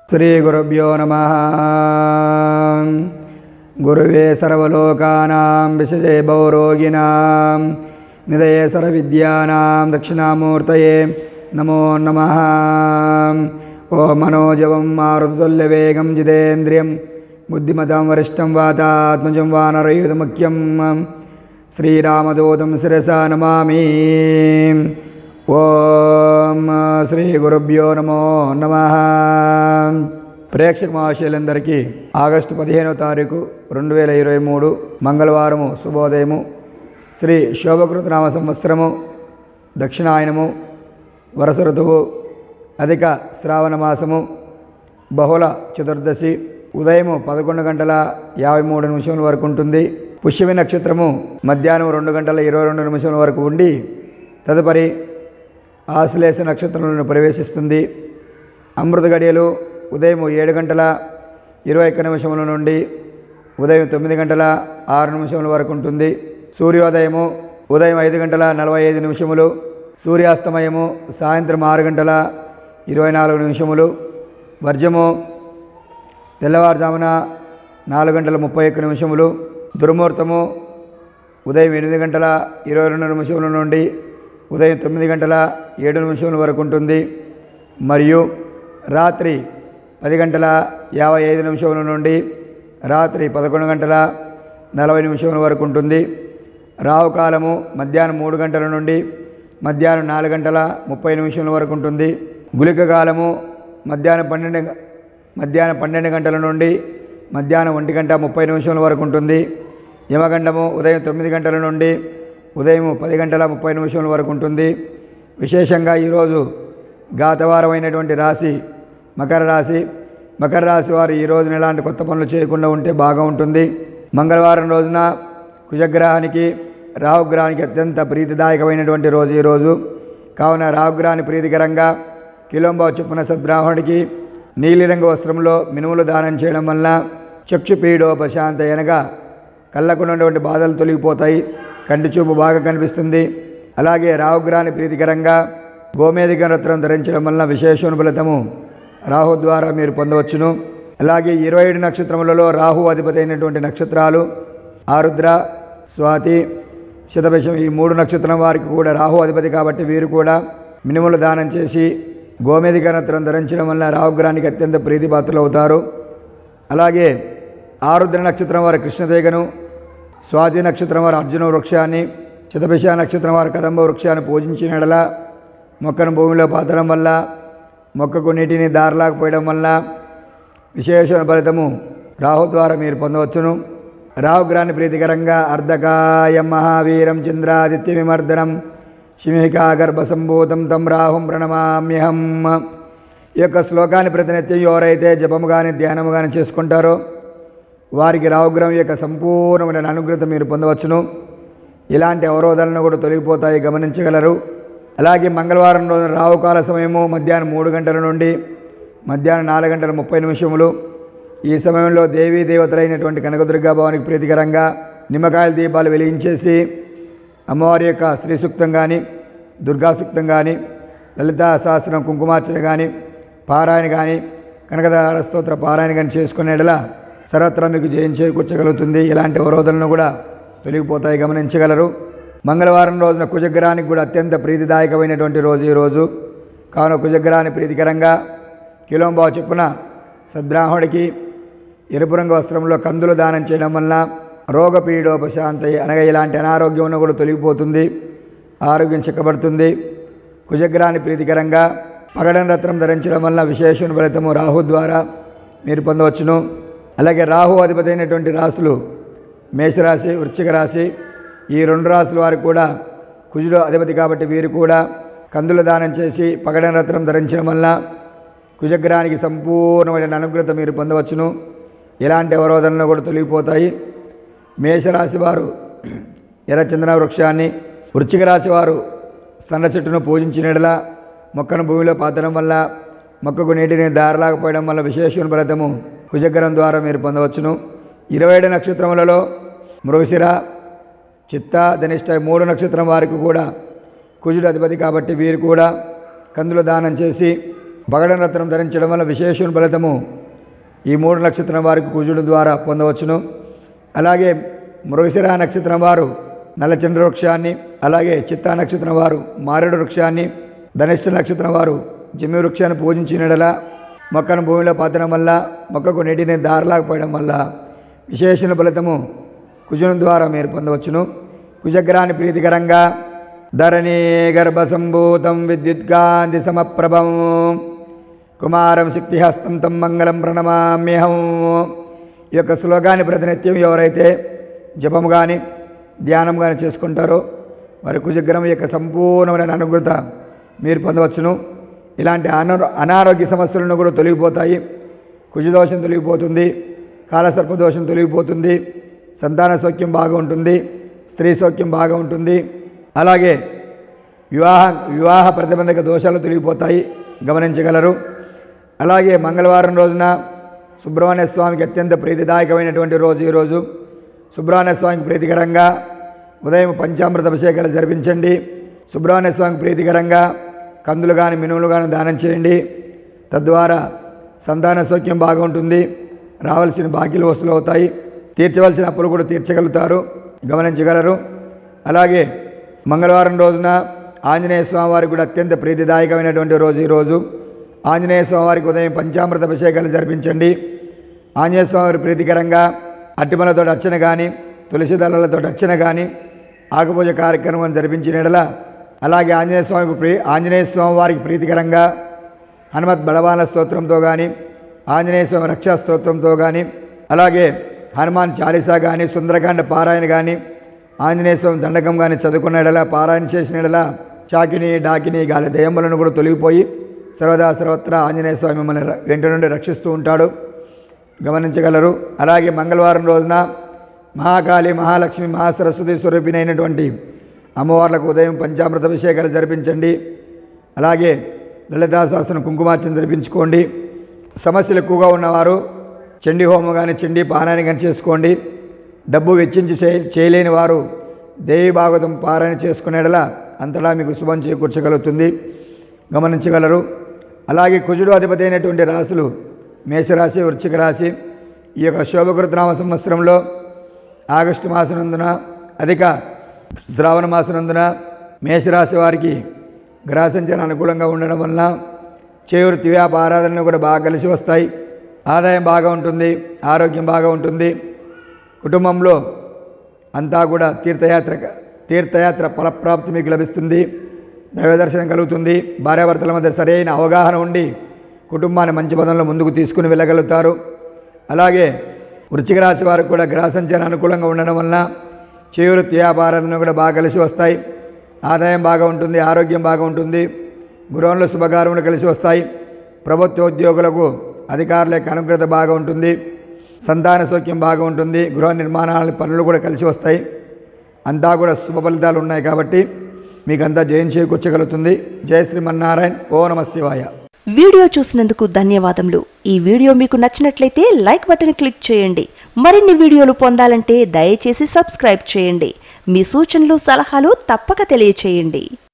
శ్రీగురుభ్యో నమ గురువే సర్వలోకానాం విశజే భౌరోగిణాం నిదయే సర్వవిద్యానాం దక్షిణామూర్తయే నమో నమ ఓ మనోజవం మారుతుల్యవేగం జితేంద్రియం బుద్ధిమతాం వరిష్టం వాతాత్మజం వానరయుధముఖ్యం శ్రీరామదూతం శిరసా నమామి ఓం శ్రీ గురుభ్యో నమో నమ ప్రేక్షక మహాశయులందరికీ ఆగస్టు పదిహేనవ తారీఖు రెండు వేల ఇరవై మూడు మంగళవారము శుభోదయము శ్రీ శోభకృత నామ సంవత్సరము దక్షిణాయనము వరస ఋతువు అధిక శ్రావణ మాసము బహుళ చతుర్దశి ఉదయము పదకొండు గంటల యాభై మూడు నిమిషముల వరకు ఉంటుంది పుష్యమి నక్షత్రము మధ్యాహ్నం రెండు గంటల ఇరవై రెండు నిమిషముల వరకు ఉండి తదుపరి ఆశ్లేష నక్షత్రంలో ప్రవేశిస్తుంది అమృత గడియలు ఉదయం ఏడు గంటల ఇరవై ఒక్క నిమిషముల నుండి ఉదయం తొమ్మిది గంటల ఆరు నిమిషముల వరకు ఉంటుంది సూర్యోదయము ఉదయం ఐదు గంటల నలభై ఐదు నిమిషములు సూర్యాస్తమయము సాయంత్రం ఆరు గంటల ఇరవై నాలుగు నిమిషములు వర్జము తెల్లవారుజామున నాలుగు గంటల ముప్పై ఒక్క నిమిషములు దుర్ముహూర్తము ఉదయం ఎనిమిది గంటల ఇరవై రెండు నిమిషముల నుండి ఉదయం తొమ్మిది గంటల ఏడు నిమిషముల వరకు ఉంటుంది మరియు రాత్రి పది గంటల యాభై ఐదు నిమిషముల నుండి రాత్రి పదకొండు గంటల నలభై నిమిషముల వరకు ఉంటుంది రావుకాలము మధ్యాహ్నం మూడు గంటల నుండి మధ్యాహ్నం నాలుగు గంటల ముప్పై నిమిషముల వరకు ఉంటుంది గుళిక కాలము మధ్యాహ్నం పన్నెండు గ- మధ్యాహ్నం పన్నెండు గంటల నుండి మధ్యాహ్నం ఒంటి గంట ముప్పై నిమిషముల వరకు ఉంటుంది యమగండము ఉదయం తొమ్మిది గంటల నుండి ఉదయం పది గంటల ముప్పై నిమిషముల వరకు ఉంటుంది విశేషంగా ఈరోజు గాతవారమైనటువంటి రాశి మకర రాశి మకర రాశి వారు ఈ రోజున ఎలాంటి కొత్త పనులు చేయకుండా ఉంటే బాగా ఉంటుంది మంగళవారం రోజున కుజగ్రహానికి రాహుగ్రహానికి అత్యంత ప్రీతిదాయకమైనటువంటి రోజు ఈరోజు కావున రాహుగ్రహాన్ని ప్రీతికరంగా కిలోంబావు చొప్పున సద్బ్రాహ్మణుడికి నీలిరంగు వస్త్రంలో మినుములు దానం చేయడం వల్ల చక్షుపీడోపశాంత అనగా కళ్ళకున్నటువంటి బాధలు తొలగిపోతాయి కంటి చూపు బాగా కనిపిస్తుంది అలాగే రాహుగ్రహాన్ని ప్రీతికరంగా గోమేధిక రత్నం ధరించడం వలన విశేషణ ఫలితము రాహు ద్వారా మీరు పొందవచ్చును అలాగే ఇరవై ఏడు నక్షత్రములలో రాహు అధిపతి అయినటువంటి నక్షత్రాలు ఆరుద్ర స్వాతి శతభిషం ఈ మూడు నక్షత్రం వారికి కూడా రాహు అధిపతి కాబట్టి వీరు కూడా మినుములు దానం చేసి గోమేధిక రత్నం ధరించడం వల్ల రాహుగ్రహానికి అత్యంత ప్రీతిపాత్రలు అవుతారు అలాగే ఆరుద్ర నక్షత్రం వారి కృష్ణదేగను స్వాతి నక్షత్రం వారు అర్జున వృక్షాన్ని శతభిష నక్షత్రం వారి కదంబ వృక్షాన్ని పూజించిన ఎడల మొక్కను భూమిలో పాతడం వల్ల మొక్కకు నీటిని దారలాకపోయడం వల్ల విశేషణ ఫలితము రాహు ద్వారా మీరు పొందవచ్చును రాహుగ్రహాన్ని ప్రీతికరంగా అర్ధకాయం మహావీరం చంద్రాదిత్య విమర్దనం శిమికా గర్భసంభూతం తం రాహుం ప్రణమామ్యహం ఈ యొక్క శ్లోకాన్ని ప్రతినిత్యం ఎవరైతే జపము కానీ ధ్యానము కానీ చేసుకుంటారో వారికి రావుగ్రహం యొక్క సంపూర్ణమైన అనుగ్రహత మీరు పొందవచ్చును ఇలాంటి అవరోధాలను కూడా తొలగిపోతాయి గమనించగలరు అలాగే మంగళవారం రోజున రావుకాల సమయము మధ్యాహ్నం మూడు గంటల నుండి మధ్యాహ్నం నాలుగు గంటల ముప్పై నిమిషములు ఈ సమయంలో దేవీ దేవతలైనటువంటి కనకదుర్గా భవానికి ప్రీతికరంగా నిమ్మకాయల దీపాలు వెలిగించేసి అమ్మవారి యొక్క శ్రీ సూక్తం కానీ దుర్గా సూక్తం కానీ లలితా సహస్రం కుంకుమార్చన కానీ పారాయణ కానీ కనకదార స్తోత్ర పారాయణ కానీ చేసుకునేలా సర్వత్రా మీకు జయం చేకూర్చగలుగుతుంది ఇలాంటి అవరోధాలను కూడా తొలగిపోతాయి గమనించగలరు మంగళవారం రోజున కుజగ్రహానికి కూడా అత్యంత ప్రీతిదాయకమైనటువంటి రోజు ఈ రోజు కావున కుజగ్రహాన్ని ప్రీతికరంగా కిలోంబావు చొప్పున సద్బ్రాహ్మడికి ఎరుపు రంగు వస్త్రంలో కందులు దానం చేయడం వల్ల రోగపీడోపశాంతి అనగా ఇలాంటి అనారోగ్యం ఉన్న కూడా తొలగిపోతుంది ఆరోగ్యం చిక్కబడుతుంది కుజగ్రహాన్ని ప్రీతికరంగా పగడం రత్నం ధరించడం వల్ల విశేషణ ఫలితము రాహు ద్వారా మీరు పొందవచ్చును అలాగే రాహు అధిపతి అయినటువంటి రాశులు మేషరాశి వృశ్చిక రాశి ఈ రెండు రాశుల వారికి కూడా కుజుడు అధిపతి కాబట్టి వీరు కూడా కందుల దానం చేసి పగడం రత్నం ధరించడం వల్ల కుజగ్రహానికి సంపూర్ణమైన అనుగ్రత మీరు పొందవచ్చును ఎలాంటి అవరోధనలు కూడా తొలగిపోతాయి మేషరాశి వారు ఎర్రచందన వృక్షాన్ని వృశ్చిక రాశి వారు సన్న చెట్టును పూజించినట్లా మొక్కను భూమిలో పాతడం వల్ల మొక్కకు నీటిని దారలాకపోయడం వల్ల విశేషణ ఫలితము కుజగ్రహం ద్వారా మీరు పొందవచ్చును ఇరవై ఏడు నక్షత్రములలో మృగశిర చిత్త ధనిష్ట ఈ మూడు నక్షత్రం వారికి కూడా కుజుడు అధిపతి కాబట్టి వీరు కూడా కందుల దానం చేసి పగడరత్నం ధరించడం వల్ల విశేషణ ఫలితము ఈ మూడు నక్షత్రం వారికి కుజుడు ద్వారా పొందవచ్చును అలాగే మృగశిర నక్షత్రం వారు నల్లచంద్ర వృక్షాన్ని అలాగే చిత్తా నక్షత్రం వారు మారేడు వృక్షాన్ని ధనిష్ట నక్షత్రం వారు జమ్మి వృక్షాన్ని పూజించినడల మొక్కను భూమిలో పాతడం వల్ల మొక్కకు నీటిని దారలాకపోయడం వల్ల విశేషణ ఫలితము కుజుని ద్వారా మీరు పొందవచ్చును కుజగ్రహాన్ని ప్రీతికరంగా ధరణీ గర్భసంభూతం విద్యుత్కాంతి సమప్రభం కుమారం శక్తిహస్తం తం మంగళం ప్రణమామ్యహం ఈ యొక్క శ్లోకాన్ని ప్రతినిత్యం ఎవరైతే జపం కానీ ధ్యానం కానీ చేసుకుంటారో వారి కుజగ్రహం యొక్క సంపూర్ణమైన అనుగ్రత మీరు పొందవచ్చును ఇలాంటి అనారో అనారోగ్య సమస్యలను కూడా తొలగిపోతాయి కుజదోషం తొలగిపోతుంది కాలసర్ప దోషం తొలగిపోతుంది సంతాన సౌఖ్యం బాగా ఉంటుంది స్త్రీ సౌఖ్యం బాగా ఉంటుంది అలాగే వివాహ వివాహ ప్రతిబంధక దోషాలు తొలగిపోతాయి గమనించగలరు అలాగే మంగళవారం రోజున సుబ్రహ్మణ్య స్వామికి అత్యంత ప్రీతిదాయకమైనటువంటి రోజు ఈరోజు సుబ్రహ్మణ్య స్వామికి ప్రీతికరంగా ఉదయం పంచామృత అభిషేకాలు జరిపించండి సుబ్రహ్మణ్య స్వామికి ప్రీతికరంగా కందులు కానీ మినుములు కానీ దానం చేయండి తద్వారా సంతాన సౌఖ్యం బాగా ఉంటుంది రావాల్సిన బాకీలు వసూలు అవుతాయి తీర్చవలసిన అప్పులు కూడా తీర్చగలుగుతారు గమనించగలరు అలాగే మంగళవారం రోజున ఆంజనేయ స్వామి వారికి కూడా అత్యంత ప్రీతిదాయకమైనటువంటి రోజు ఈరోజు ఆంజనేయ స్వామి వారికి ఉదయం పంచామృత అభిషేకాలు జరిపించండి ఆంజనేయ స్వామి వారి ప్రీతికరంగా అట్టిమలతో అర్చన కానీ తులసి దళాలతో అర్చన కానీ ఆకుపూజ కార్యక్రమం జరిపించిన అలాగే ఆంజనేయ స్వామికి ప్రీ ఆంజనేయ స్వామి వారికి ప్రీతికరంగా హనుమత్ బలవాన స్తోత్రంతో కానీ ఆంజనేయ స్వామి రక్షా స్తోత్రంతో కానీ అలాగే హనుమాన్ చాలీసా కానీ సుందరకాండ పారాయణ కానీ ఆంజనేయ స్వామి దండకం కానీ చదువుకున్న ఎడల పారాయణ చేసిన ఎడల చాకిని డాకిని గాలి దయములను కూడా తొలగిపోయి సర్వదా సర్వత్రా ఆంజనేయ స్వామి మిమ్మల్ని ర- వెంట నుండి రక్షిస్తూ ఉంటాడు గమనించగలరు అలాగే మంగళవారం రోజున మహాకాళి మహాలక్ష్మి మహాసరస్వతి స్వరూపిణైనటువంటి అమ్మవార్లకు ఉదయం పంచామృత అభిషేకాలు జరిపించండి అలాగే లలితా శాస్త్రం కుంకుమార్చన జరిపించుకోండి సమస్యలు ఎక్కువగా ఉన్నవారు చండీ హోమం కానీ చండీ పారాయణ కానీ చేసుకోండి డబ్బు వెచ్చించి చే- చేయలేని వారు దేవి భాగవతం పారాయణ చేసుకునేలా అంతటా మీకు శుభం చేకూర్చగలుగుతుంది గమనించగలరు అలాగే కుజుడు అధిపతి అయినటువంటి రాశులు మేషరాశి వృశ్చిక రాశి ఈ యొక్క శోభకృతనామ సంవత్సరంలో ఆగస్టు మాసనందున అధిక శ్రావణ మాసనందున మేషరాశి వారికి గ్రహ సంచారం అనుకూలంగా ఉండడం వలన చేవృత్తి వ్యాపారాలను కూడా బాగా కలిసి వస్తాయి ఆదాయం బాగా ఉంటుంది ఆరోగ్యం బాగా ఉంటుంది కుటుంబంలో అంతా కూడా తీర్థయాత్ర తీర్థయాత్ర ఫలప్రాప్తి మీకు లభిస్తుంది దైవ దర్శనం కలుగుతుంది భార్యాభర్తల మధ్య సరైన అవగాహన ఉండి కుటుంబాన్ని మంచి పదంలో ముందుకు తీసుకుని వెళ్ళగలుగుతారు అలాగే వృశ్చిక రాశి వారికి కూడా గ్రహ సంచారం అనుకూలంగా ఉండడం వలన చేవృత్తి వ్యాపారాలను కూడా బాగా కలిసి వస్తాయి ఆదాయం బాగా ఉంటుంది ఆరోగ్యం బాగా ఉంటుంది గృహంలో శుభకార్యములు కలిసి వస్తాయి ప్రభుత్వ ఉద్యోగులకు అధికారుల యొక్క అనుగ్రత బాగా ఉంటుంది సంతాన సౌఖ్యం బాగా ఉంటుంది గృహ నిర్మాణాల పనులు కూడా కలిసి వస్తాయి అంతా కూడా శుభ ఫలితాలు ఉన్నాయి కాబట్టి మీకంతా జయం చేకూర్చగలుగుతుంది జయ శ్రీమన్నారాయణ ఓ నమ శివాయ వీడియో చూసినందుకు ధన్యవాదములు ఈ వీడియో మీకు నచ్చినట్లయితే లైక్ బటన్ క్లిక్ చేయండి మరిన్ని వీడియోలు పొందాలంటే దయచేసి సబ్స్క్రైబ్ చేయండి మీ సూచనలు సలహాలు తప్పక తెలియచేయండి